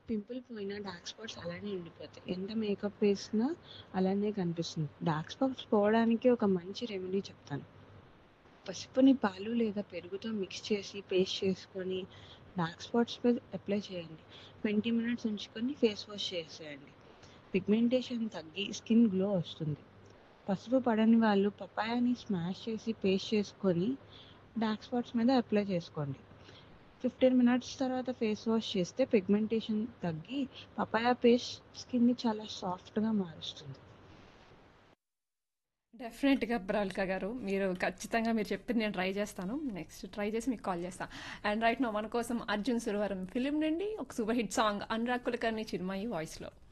pimple పోయినా dark spots అలానే ఉండిపోతాయి ఎంత మేకప్ వేసినా అలానే కనిపిస్తుంది డార్క్ స్పాట్స్ పోవడానికి ఒక మంచి రెమెడీ చెప్తాను పసుపుని పాలు లేదా పెరుగుతో మిక్స్ చేసి పేస్ట్ చేసుకొని డార్క్ స్పాట్స్ పై అప్లై చేయండి ట్వంటీ మినిట్స్ ఉంచుకొని ఫేస్ వాష్ చేసేయండి పిగ్మెంటేషన్ తగ్గి స్కిన్ గ్లో వస్తుంది పసుపు పడని వాళ్ళు పపాయాని స్మాష్ చేసి పేస్ట్ చేసుకొని డార్క్ స్పాట్స్ మీద అప్లై చేసుకోండి ఫిఫ్టీన్ మినిట్స్ తర్వాత ఫేస్ వాష్ చేస్తే పిగ్మెంటేషన్ తగ్గి పపాయా పేస్ట్ స్కిన్ని చాలా సాఫ్ట్గా మారుస్తుంది డెఫినెట్గా బ్రాల్కా గారు మీరు ఖచ్చితంగా మీరు చెప్పింది నేను ట్రై చేస్తాను నెక్స్ట్ ట్రై చేసి మీకు కాల్ చేస్తాను అండ్ రైట్ నో మన కోసం అర్జున్ సురవరం ఫిలిం నుండి ఒక super hit song Anurag Kulkarni Chinmayi వాయిస్లో